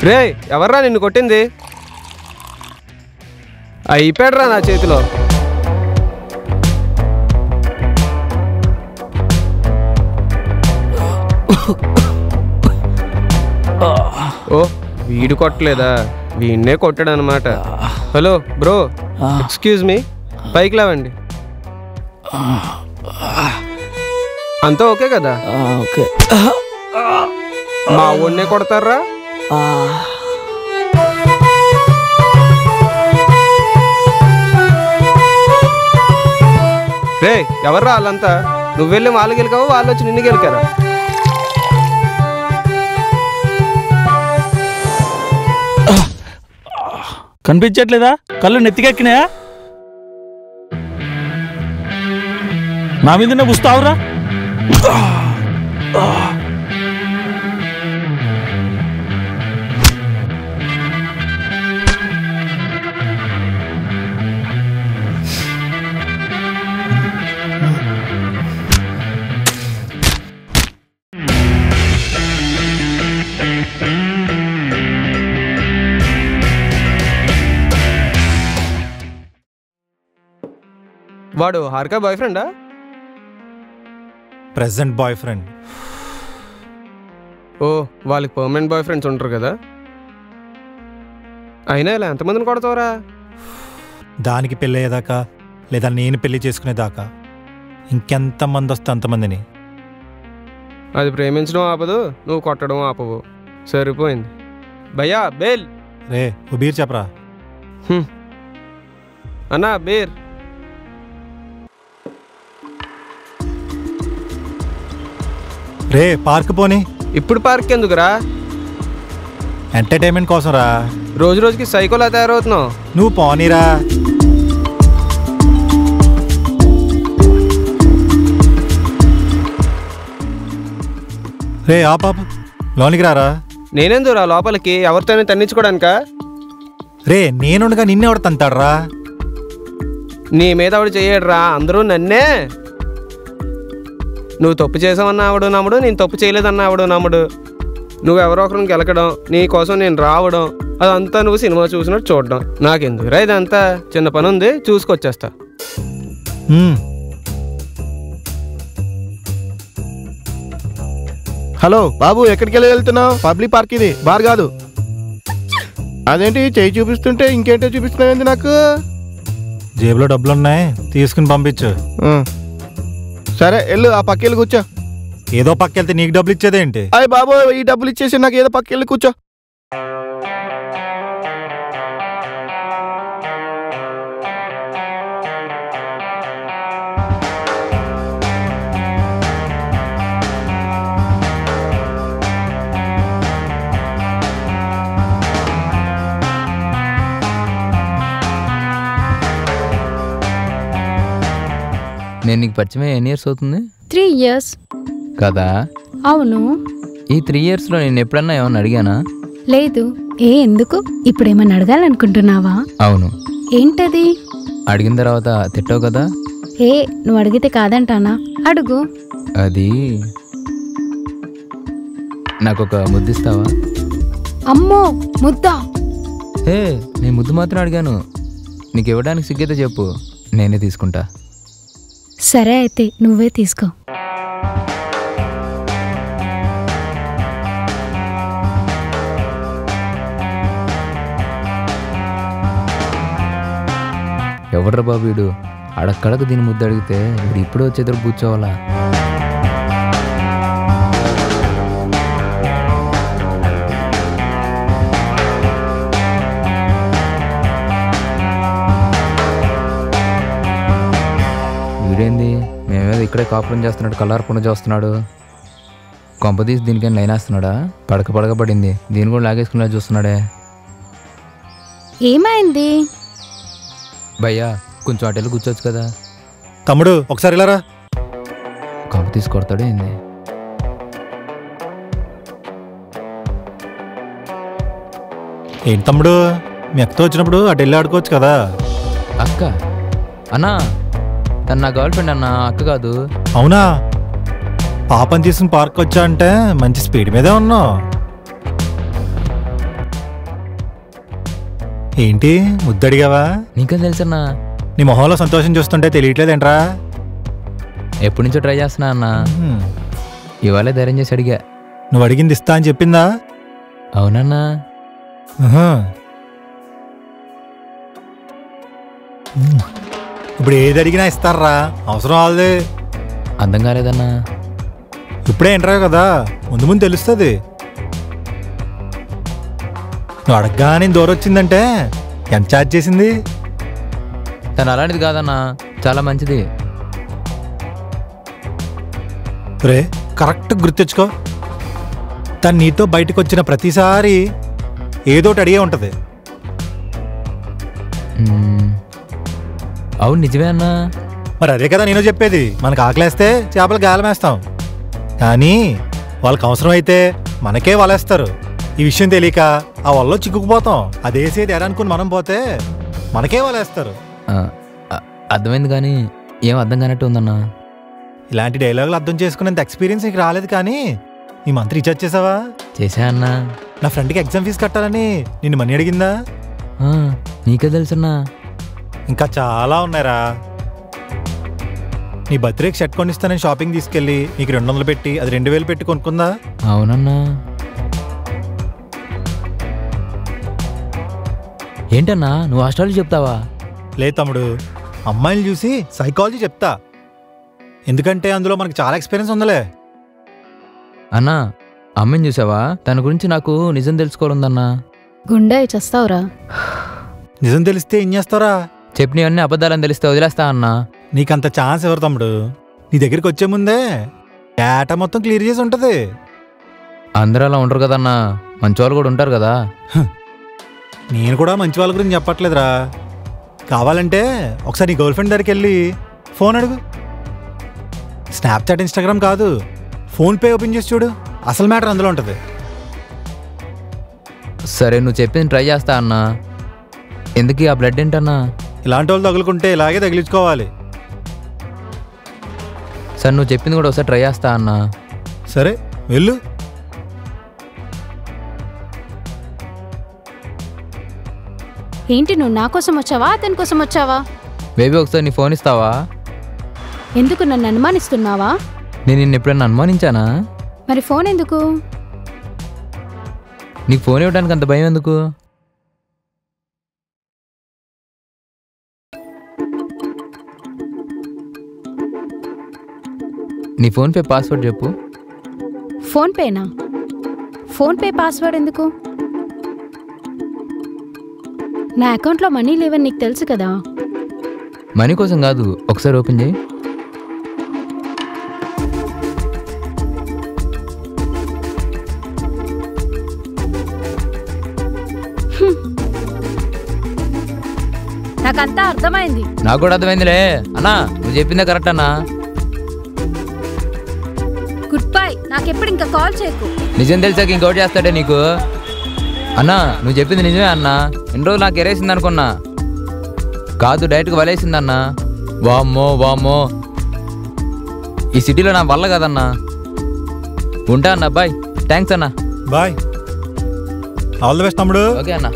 రే ఎవర్రా నిన్ను కొట్టింది అయిపోయాడురా నా చేతిలో ఓ వీడు కొట్టలేదా వీడినే కొట్టాడు అనమాట హలో బ్రో ఎక్స్క్యూజ్ మీ పైకి లేవండి అంతా ఓకే కదా ఓకే మా ఊడినే కొడతారా రే ఎవర్రా వాళ్ళంతా నువ్వు వెళ్ళి వాళ్ళు గెలికావా వాళ్ళు వచ్చి నిన్ను గెలికారా కనిపించట్లేదా కళ్ళు నెత్తికెక్కినాయా నా మీదనే పుస్తావురా వాడు హారిక బాయ్ ఫ్రెండా ప్రెసెంట్ బాయ్ ఫ్రెండ్ ఓ వాళ్ళకి పర్మనెంట్ బాయ్ ఫ్రెండ్స్ ఉంటారు కదా అయినా ఇలా ఎంతమందిని కొడతావురా దానికి పెళ్ళి అయ్యేదాకా లేదా నేను పెళ్లి చేసుకునేదాకా ఇంకెంతమంది వస్తే అంతమందిని అది ప్రేమించడం ఆపదు నువ్వు కొట్టడం ఆపవు సరిపోయింది భయ్యా బేల్ రే ఓ బీర్ చెప్పరా అన్నా బేర్ రే పార్క్ పోని ఇప్పుడు పార్క్ ఎందుకురా ఎంటర్టైన్మెంట్ కోసం రా రోజు రోజుకి సైకోలా తయారవుతున్నావు నువ్వు పోనీరా రే ఆ పాప లోనికి రారా నేనెందుకురా లోపలికి ఎవరితోనే తన్నించుకోవడానికా రే నేనుండగా నిన్నే ఎవడు తంతాడరా నీ మీద ఆవిడ చేయడురా అందరూ నన్నే నువ్వు తప్పు చేసావన్న ఆవిడ నమ్ముడు నేను తప్పు చేయలేదన్న ఆవిడ నమ్ముడు నువ్వు ఎవరో ఒకరిని గెలకడం నీ కోసం నేను రావడం అదంతా నువ్వు సినిమా చూసినట్టు చూడడం నాకెందుకురా ఇదంతా చిన్న పని ఉంది చూసుకొచ్చేస్తా హ్మ్. హలో బాబు ఎక్కడికి వెళ్ళి వెళ్తున్నావు పబ్లిక్ పార్క్ ఇది బార్ కాదు అదేంటి చేయి చూపిస్తుంటే ఇంకేంటో చూపిస్తున్నావు నాకు జేబులో డబ్బులున్నాయి తీసుకుని పంపించు ఆ. సరే వెళ్ళు ఆ పక్క వెళ్ళి కూర్చో ఏదో పక్క వెళ్తే నీకు డబ్బులు ఇచ్చేదేంటి అయ్యి బాబు ఈ డబ్బులు ఇచ్చేసి నాకు ఏదో పక్క వెళ్ళి కూర్చో నేను నీకు పరిచయం ఎన్ని ఇయర్స్ అవుతుంది త్రీ ఇయర్స్ కదా అవును ఈ త్రీ ఇయర్స్లో నేను ఎప్పుడన్నా ఏమన్నా అడిగానా లేదు ఏ ఎందుకు ఇప్పుడేమన్నా అడగాలనుకుంటున్నావా అవును ఏంటది అడిగిన తర్వాత తిట్టావు కదా ఏ నువ్వు అడిగితే కాదంటానా అడుగు అది నాకు ఒక ముద్దిస్తావా అమ్మో ముద్ద హే నేను ముద్దు మాత్రం అడిగాను నీకు ఇవ్వడానికి సిగ్గైతే చెప్పు నేనే తీసుకుంటా సరే అయితే నువ్వే తీసుకో ఎవర్రా బాబు వీడు అడక్కడకు దీని ముద్దు అడిగితే వీడు ఇప్పుడే వచ్చి ఎదురు కూర్చోవాలా వీడేంది మేమేదో ఇక్కడే కాపురం చేస్తున్నట్టు కలర్పణ చేస్తున్నాడు కొంపదీసి దీనికైనా లైన్ వేస్తున్నాడా పడక పడక పడింది దీన్ని కూడా లాగేసుకున్నా చూస్తున్నాడే ఏమైంది భయ్యా కొంచెం అటెళ్ళి కూర్చోవచ్చు కదా తమ్ముడు ఒకసారి ఇలారా కొంప తీసి కొడతాడు ఏంది ఏంటి తమ్ముడు మీ అక్కతో వచ్చినప్పుడు అటు వెళ్ళి ఆడుకోవచ్చు కదా అక్క అన్నా తను నా గర్ల్ ఫ్రెండ్ అన్న అక్క కాదు అవునా పాపని తీసుకుని పార్క్ వచ్చా అంటే మంచి స్పీడ్ మీదే ఉన్నావు ఏంటి ముద్దడిగావా నీకేం తెలుసన్నా నీ మొహంలో సంతోషం చూస్తుంటే తెలియట్లేదేంట్రా ఎప్పటి నుంచో ట్రై చేస్తున్నా అన్నా హ్మ్. ఇవాళే ధైర్యం చేసి అడిగా నువ్వు అడిగింది ఇస్తా అని చెప్పిందా అవునన్నా ఆహా. హ్మ్. ఇప్పుడు ఏది అడిగినా ఇస్తారా అవసరం వాళ్ళది అర్థం కాలేదన్నా ఇప్పుడే ఎంటరా కదా ముందు ముందు తెలుస్తుంది నువ్వు అడగగానే దూరం వచ్చిందంటే ఎంత ఛార్జ్ చేసింది తను అలాంటిది కాదన్నా చాలా మంచిది రే కరెక్ట్ గుర్తెచ్చుకో తను నీతో బయటకు వచ్చిన ప్రతిసారి ఏదోటి అడిగే ఉంటుంది మ్మ్. అవును నిజమే అన్నా మరి అదే కదా నేను చెప్పేది మనకు ఆకలేస్తే చేపలు గాలమేస్తాం కానీ వాళ్ళకి అవసరమైతే మనకే వలేస్తారు ఈ విషయం తెలియక ఆ వల్ల చిక్కుకుపోతాం అదేసేది ఎరనుకుని మనం పోతే మనకే వలేస్తారు ఆ, ఆ, అర్థమైంది కానీ ఏం అర్థం కానట్టు ఉందన్నా ఇలాంటి డైలాగులు అర్థం చేసుకునేంత ఎక్స్పీరియన్స్ నీకు రాలేదు కానీ నీ మంత్రి రీఛార్జ్ చేసావా చేసా అన్నా నా ఫ్రెండ్కి ఎగ్జామ్ ఫీజు కట్టాలని నిన్ను మనీ అడిగిందా ఆ, నీకే తెలుసన్నా ఇంకా చాలా ఉన్నాయిరా నీ బర్త్డేకి షర్ట్ కొనిస్తానని షాపింగ్ తీసుకెళ్ళి నీకు రెండు వందలు పెట్టి అది రెండు వేలు పెట్టి కొనుక్కుందా అవునన్నా ఏంటన్నా నువ్వు ఆస్ట్రాలజీ చెప్తావా లే తమ్ముడు అమ్మాయిలు చూసి సైకాలజీ చెప్తా ఎందుకంటే అందులో మనకు చాలా ఎక్స్పీరియన్స్ ఉందిలే అన్నా అమ్మని చూసావా తన గురించి నాకు నిజం తెలుసుకోవాలందన్నా గుండె చస్తావురా నిజం తెలిస్తే ఏం చేస్తారా చెప్పినవన్నీ అబద్ధాలని తెలిస్తే వదిలేస్తా అన్నా నీకంత ఛాన్స్ ఎవరు తమ్ముడు నీ దగ్గరికి వచ్చే ముందే డేటా మొత్తం క్లియర్ చేసి ఉంటుంది అందరూ అలా ఉండరు కదన్నా మంచోళ్ళు కూడా ఉంటారు కదా నేను కూడా మంచి వాళ్ళ గురించి చెప్పట్లేదురా కావాలంటే ఒకసారి నీ గర్ల్ ఫ్రెండ్ దగ్గరికి వెళ్ళి ఫోన్ అడుగు స్నాప్చాట్ ఇన్స్టాగ్రామ్ కాదు ఫోన్పే ఓపెన్ చేసి చూడు అసలు మ్యాటర్ అందులో ఉంటుంది సరే నువ్వు చెప్పింది ట్రై చేస్తా అన్నా ఎందుకు ఆ బ్లడ్ ఏంటన్నా ఇలాంటి వాళ్ళు తగులుకుంటే ఇలాగే తగిలించుకోవాలి సరే నువ్వు చెప్పింది కూడా ఒకసారి ట్రై చేస్తా అన్నా సరే వెళ్ళు ఏంటి నువ్వు నా కోసం వచ్చావా అతని కోసం వచ్చావా బేబీ ఒకసారి నీ ఫోన్ ఇస్తావా ఎందుకు నన్ను అనుమానిస్తున్నావా నేను నిన్ను ఎప్పుడైనా అనుమానించానా మరి ఫోన్ ఎందుకు నీకు ఫోన్ ఇవ్వడానికి అంత భయం ఎందుకు నీ ఫోన్పే పాస్వర్డ్ చెప్పు ఫోన్ పేనా ఫోన్ పే పాస్వర్డ్ ఎందుకు నా అకౌంట్లో మనీ లేవని నీకు తెలుసు కదా మనీ కోసం కాదు ఒకసారి ఓపెన్ చేయి నాకంతా అర్థమైంది నాకు కూడా అర్థమైందిలే అన్నా నువ్వు చెప్పిందే కరెక్ట్ అన్నా గుడ్ బై నాకెప్పుడు ఇంకా కాల్ చేయకు నిజం తెలిసాక ఇంకోటి చేస్తాడే నీకు అన్నా నువ్వు చెప్పింది నిజమే అన్నా ఎన్ని రోజులు నాకు ఎరేసింది అనుకున్నా కాదు డైరెక్ట్గా వలేసింది అన్నా వామ్మో వామ్మో ఈ సిటీలో నా వల్ల కదన్నా ఉంటా అన్నా బాయ్ థ్యాంక్స్ అన్నా బాయ్ ఆల్ ది బెస్ట్ తమ్ముడు ఓకే అన్నా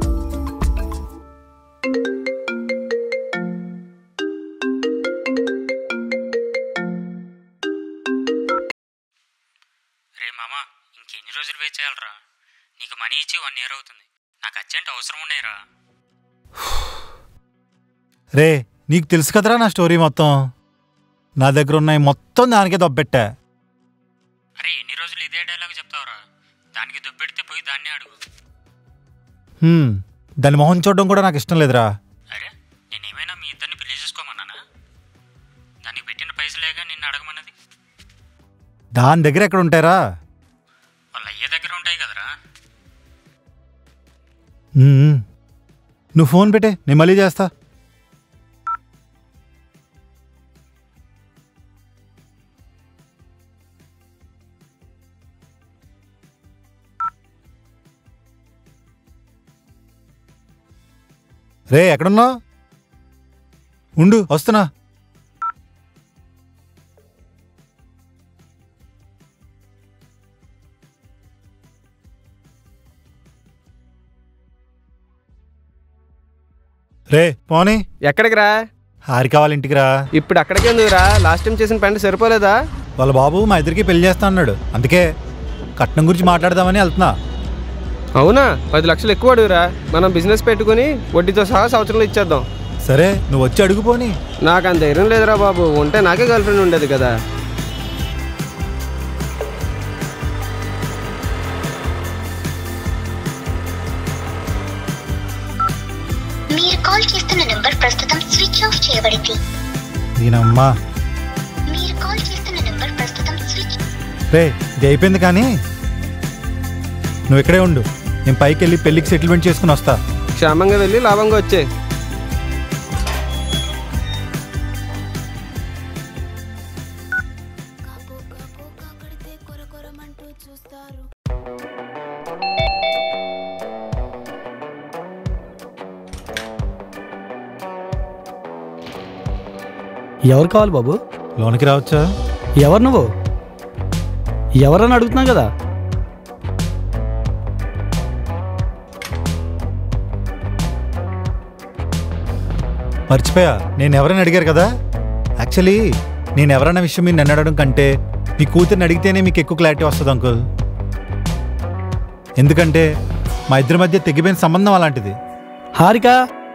రే మామ ఇంకెన్ని రోజులు వెయిట్ చేయాలరా నీకు మనీ ఇచ్చి వన్ ఇయర్ అవుతుంది నాకు అర్జెంట్ అవసరం ఉన్నాయిరా రే నీకు తెలుసు కదరా నా స్టోరీ మొత్తం నా దగ్గర ఉన్నాయి మొత్తం దానికే దొబ్బెట్టా అరే ఎన్ని రోజులు ఇదే డైలాగ్ చెప్తావురా దానికి దుబ్బెడితే పోయి దాన్ని అడుగు హ్మ్, దాని మొహం చూడడం కూడా నాకు ఇష్టం లేదురా అరే నేనేమైనా మీ ఇద్దరిని పెళ్లి చేసుకోమన్నానా దానికి పెట్టిన పైసలేగా నిన్ను అడగమన్నది దాని దగ్గర ఎక్కడ ఉంటారా వాళ్ళ అయ్యే దగ్గర ఉంటాయి కదరా హ్మ్, నువ్వు ఫోన్ పెట్టే నేను మళ్ళీ చేస్తా రే ఎక్కడున్నావు ఉండు వస్తున్నా రే పోనీ ఎక్కడికి రా హారిక వాళ్ళ ఇంటికి రా ఇప్పుడు అక్కడికి ఎందుకు రా లాస్ట్ టైం చేసిన పెంట సరిపోలేదా వాళ్ళ బాబు మా ఇద్దరికి పెళ్లి చేస్తా అన్నాడు అందుకే కట్నం గురించి మాట్లాడదామని వెళ్తున్నా అవునా పది లక్షలు ఎక్కువ అడుగురా మనం బిజినెస్ పెట్టుకుని వడ్డీతో సహా సంవత్సరంలో ఇచ్చేద్దాం సరే నువ్వు వచ్చి అడుగు పోనీ నాకు అంత ధైర్యం లేదురా బాబు ఉంటే నాకే గర్ల్ ఫ్రెండ్ ఉండేది కదా మీరు కాల్ చేస్తున్న నంబర్ ప్రస్తుతం స్విచ్ ఆఫ్ చేయబడింది దీనమ్మా మీరు కాల్ చేస్తున్న నంబర్ ప్రస్తుతం స్విచ్ రే ఇది అయిపోయింది కానీ నువ్వు ఇక్కడే ఉండు నేను పైకి వెళ్ళి పెళ్లికి సెటిల్మెంట్ చేసుకుని వస్తా క్షేమంగా వెళ్ళి లాభంగా వచ్చే ఎవరు కావాలి బాబు లోనికి రావచ్చా ఎవరు నువ్వు ఎవరని అడుగుతున్నావు కదా మర్చిపోయా నేను ఎవరైనా అడిగారు కదా యాక్చువల్లీ నేను ఎవరన్న విషయం మీరు నన్ను అడగడం కంటే మీ కూతుర్ని అడిగితేనే మీకు ఎక్కువ క్లారిటీ వస్తుంది అంకుల్ ఎందుకంటే మా ఇద్దరి మధ్య తెగిపోయిన సంబంధం అలాంటిది హారిక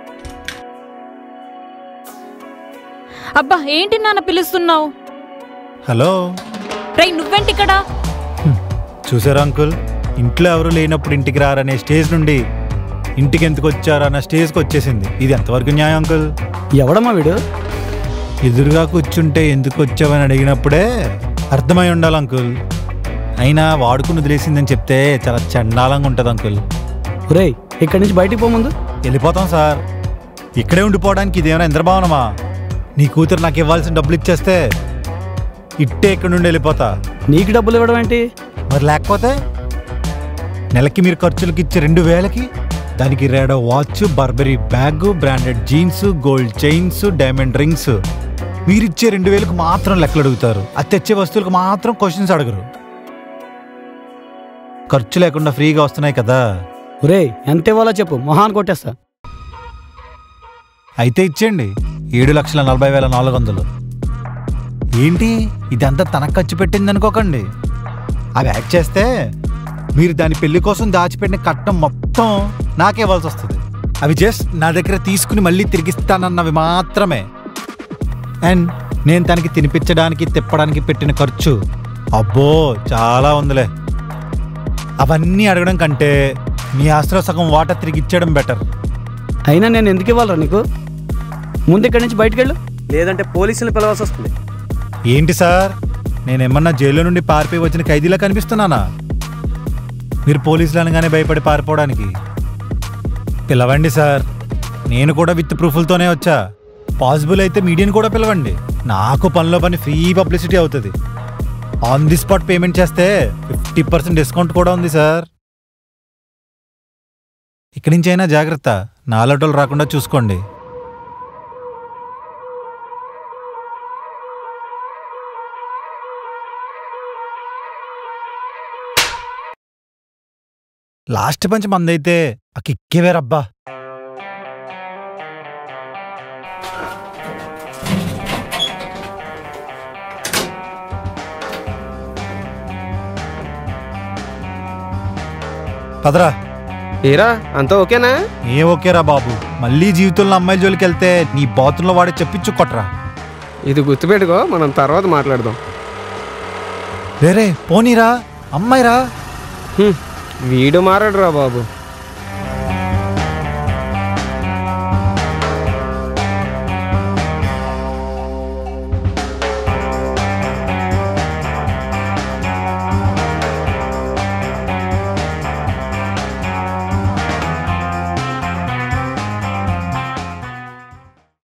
అబ్బా ఏంటి నాన్న పిలుస్తున్నావు హలో రై నువ్వేంటి ఇక్కడ చూసారా అంకుల్ ఇంట్లో ఎవరు లేనప్పుడు ఇంటికి రారనే స్టేజ్ నుండి ఇంటికి ఎందుకు వచ్చారు అన్న స్టేజ్కి వచ్చేసింది ఇది ఎంతవరకు న్యాయం అంకుల్ ఎవడమ్మా వీడు ఎదురుగా కూర్చుంటే ఎందుకు వచ్చావని అడిగినప్పుడే అర్థమై ఉండాలి అంకుల్ అయినా వాడుకుని వదిలేసిందని చెప్తే చాలా చండాలంగా ఉంటుంది అంకుల్ ఒరేయ్ ఇక్కడి నుంచి బయటికి పోముందు వెళ్ళిపోతాం సార్ ఇక్కడే ఉండిపోవడానికి ఇదేమైనా ఇంద్రభావనమా నీ కూతురు నాకు ఇవ్వాల్సిన డబ్బులు ఇచ్చేస్తే ఇట్టే ఇక్కడ నుండి వెళ్ళిపోతా నీకు డబ్బులు ఇవ్వడం ఏంటి మరి లేకపోతే నెలకి మీరు ఖర్చులకి ఇచ్చే రెండు వేలకి దానికి Rado watch Burberry bag branded jeans gold chains diamond rings మీరిచ్చే రెండు వేలకు మాత్రం లెక్కలు అడుగుతారు అది తెచ్చే వస్తువులకు మాత్రం క్వశ్చన్స్ అడగరు ఖర్చు లేకుండా ఫ్రీగా వస్తున్నాయి కదా ఒరేయ్ ఎంత ఇవ్వాలో చెప్పు మొహాన్ కొట్టేస్తా అయితే ఇచ్చేయండి ఏడు లక్షల నలభై వేల నాలుగు వందలు ఏంటి ఇదంతా తనకు ఖర్చు పెట్టింది అనుకోకండి అవి యాడ్ చేస్తే మీరు దాని పెళ్లి కోసం దాచిపెట్టిన కట్నం మొత్తం నాకే ఇవ్వాల్సి వస్తుంది అవి జస్ట్ నా దగ్గర తీసుకుని మళ్ళీ తిరిగిస్తానన్నవి మాత్రమే అండ్ నేను తనకి తినిపించడానికి తిప్పడానికి పెట్టిన ఖర్చు అబ్బో చాలా ఉందిలే అవన్నీ అడగడం కంటే మీ ఆస్తిలో సగం వాటా తిరిగి ఇచ్చేయడం బెటర్ అయినా నేను ఎందుకు ఇవ్వాలరా నీకు ముందు ఇక్కడి నుంచి బయటికి వెళ్ళు లేదంటే పోలీసులు పిలవాల్సి వస్తుంది ఏంటి సార్ నేనేమన్నా జైల్లో నుండి పారిపోయి వచ్చిన ఖైదీలా కనిపిస్తున్నానా మీరు పోలీసులు అనగానే భయపడి పారిపోవడానికి పిలవండి సార్ నేను కూడా విత్ ప్రూఫ్లతోనే వచ్చా పాసిబుల్ అయితే మీడియాని కూడా పిలవండి నాకు పనిలో పని ఫ్రీ పబ్లిసిటీ అవుతుంది ఆన్ ది స్పాట్ పేమెంట్ చేస్తే ఫిఫ్టీ పర్సెంట్ డిస్కౌంట్ కూడా ఉంది సార్ ఇక్కడి నుంచి అయినా జాగ్రత్త నాలటోలు రాకుండా చూసుకోండి లాస్ట్ పంచ్ మందైతే ఆ కిక్కే వేరబ్బా పదరా ఏరా అంతా ఓకేనా ఏ ఓకేరా బాబు మళ్ళీ జీవితంలో అమ్మాయిల జోలికి వెళ్తే నీ బాతుల్లో వాడే చెప్పించు కొట్రా ఇది గుర్తుపెట్టుకో మనం తర్వాత మాట్లాడదాం వేరే పోనీరా అమ్మాయిరా హ్మ్, వీడు మారాడు రా బాబు